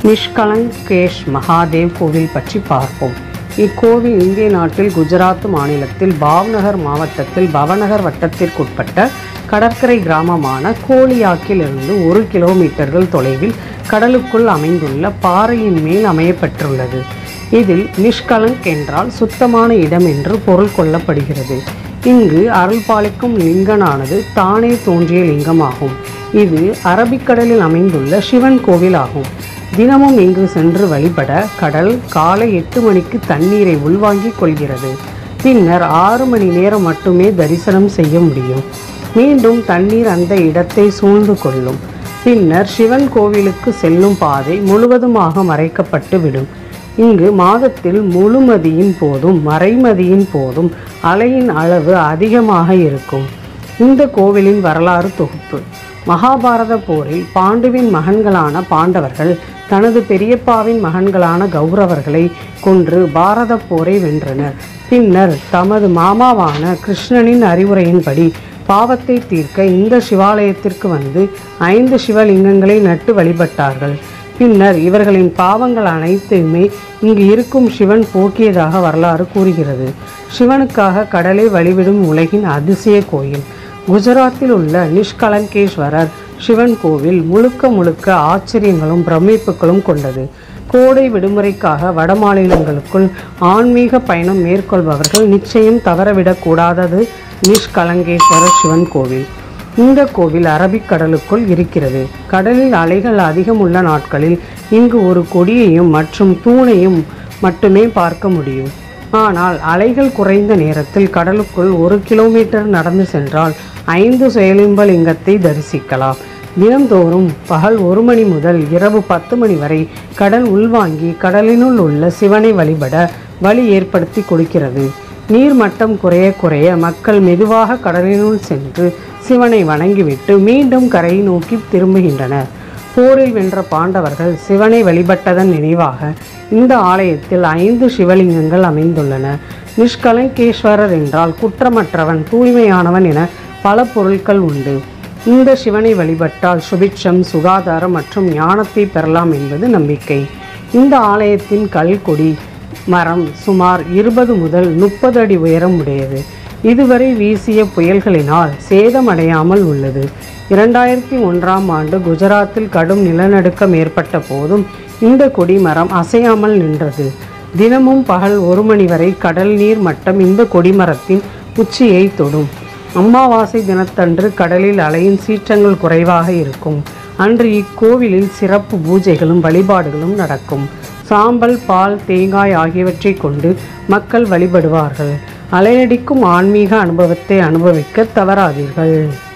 நிஷ்கலங்கேஷ் மகாதேவ் கோவில் பற்றி பார்ப்போம் இக்கோவில் இந்திய நாட்டில் குஜராத் மாநிலத்தில் பாவ்நகர் மாவட்டத்தில் பவநகர் வட்டத்திற்குட்பட்ட கடற்கரை கிராமமான கோலியாக்கில் இருந்து ஒரு கிலோமீட்டர்கள் தொலைவில் கடலுக்குள் அமைந்துள்ள பாறையின் மேல் அமையப்பெற்றுள்ளது இதில் நிஷ்கலங்க் என்றால் சுத்தமான இடம் என்று பொருள் கொள்ளப்படுகிறது இங்கு அருள்பாலிக்கும் லிங்கனானது தானே தோன்றிய லிங்கமாகும் இது அரபிக்கடலில் அமைந்துள்ள சிவன் கோவில் ஆகும் தினமும் இங்கு சென்று வழிபட கடல் காலை எட்டு மணிக்கு தண்ணீரை உள்வாங்கிக் கொள்கிறது பின்னர் ஆறு மணி நேரம் மட்டுமே தரிசனம் செய்ய முடியும் மீண்டும் தண்ணீர் அந்த இடத்தை சூழ்ந்து கொள்ளும் பின்னர் சிவன் கோவிலுக்கு செல்லும் பாதை முழுவதுமாக மறைக்கப்பட்டு விடும் இங்கு மாதத்தில் முழுமதியின் போதும் மறைமதியின் போதும் அலையின் அளவு அதிகமாக இருக்கும் இந்த கோவிலின் வரலாறு தொகுப்பு மகாபாரத போரில் பாண்டுவின் மகன்களான பாண்டவர்கள் தனது பெரியப்பாவின் மகன்களான கௌரவர்களை கொன்று பாரத போரை வென்றனர் பின்னர் தமது மாமாவான கிருஷ்ணனின் அறிவுரையின்படி பாவத்தை தீர்க்க இந்த சிவாலயத்திற்கு வந்து ஐந்து சிவலிங்கங்களை நட்டு வழிபட்டார்கள் பின்னர் இவர்களின் பாவங்கள் அனைத்தையுமே இங்கு இருக்கும் சிவன் போக்கியதாக வரலாறு கூறுகிறது சிவனுக்காக கடலை வழிவிடும் உலகின் அதிசய கோயில் குஜராத்தில் உள்ள நிஷ்கலங்கேஸ்வரர் சிவன் கோவில் முழுக்க முழுக்க ஆச்சரியங்களும் பிரமிப்புகளும் கொண்டது கோடை விடுமுறைக்காக வட மாநிலங்களுக்குள் ஆன்மீக பயணம் மேற்கொள்பவர்கள் நிச்சயம் தவறவிடக்கூடாதது நிஷ்கலங்கேஸ்வரர் சிவன் கோவில் இந்த கோவில் அரபிக்கடலுக்குள் இருக்கிறது கடலில் அலைகள் அதிகம் உள்ள நாட்களில் இங்கு ஒரு கொடியையும் மற்றும் தூணையும் மட்டுமே பார்க்க முடியும் ஆனால் அலைகள் குறைந்த நேரத்தில் கடலுக்குள் ஒரு கிலோமீட்டர் நடந்து சென்றால் ஐந்து செயலிம்ப லிங்கத்தை தரிசிக்கலாம் தினந்தோறும் பகல் ஒரு மணி முதல் இரவு பத்து மணி வரை கடல் உள்வாங்கி கடலினுள் உள்ள சிவனை வழிபட வழி ஏற்படுத்தி கொடுக்கிறது நீர்மட்டம் குறைய குறைய மக்கள் மெதுவாக கடலினுள் சென்று சிவனை வணங்கிவிட்டு மீண்டும் கரையை நோக்கி திரும்புகின்றனர் போரில் வென்ற பாண்டவர்கள் சிவனை வழிபட்டதன் நினைவாக இந்த ஆலயத்தில் ஐந்து சிவலிங்கங்கள் அமைந்துள்ளன நிஷ்கலங்கேஸ்வரர் என்றால் குற்றமற்றவன் தூய்மையானவன் என பல பொருட்கள் உண்டு இந்த சிவனை வழிபட்டால் சுபிட்சம் சுகாதாரம் மற்றும் ஞானத்தை பெறலாம் என்பது நம்பிக்கை இந்த ஆலயத்தின் கல்கொடி மரம் சுமார் இருபது முதல் முப்பது அடி உயரம் உடையது இதுவரை வீசிய புயல்களினால் சேதமடையாமல் உள்ளது இரண்டாயிரத்தி ஒன்றாம் ஆண்டு குஜராத்தில் கடும் நிலநடுக்கம் ஏற்பட்ட போதும் இந்த கொடிமரம் அசையாமல் நின்றது தினமும் பகல் ஒரு மணி வரை கடல் நீர் மட்டம் இந்த கொடிமரத்தின் உச்சியை தொடும் அமாவாசை தினத்தன்று கடலில் அலையின் சீற்றங்கள் குறைவாக இருக்கும் அன்று இக்கோவிலில் சிறப்பு பூஜைகளும் வழிபாடுகளும் நடக்கும் சாம்பல் பால் தேங்காய் ஆகியவற்றை கொண்டு மக்கள் வழிபடுவார்கள் அலையடிக்கும் ஆன்மீக அனுபவத்தை அனுபவிக்க தவறாதீர்கள்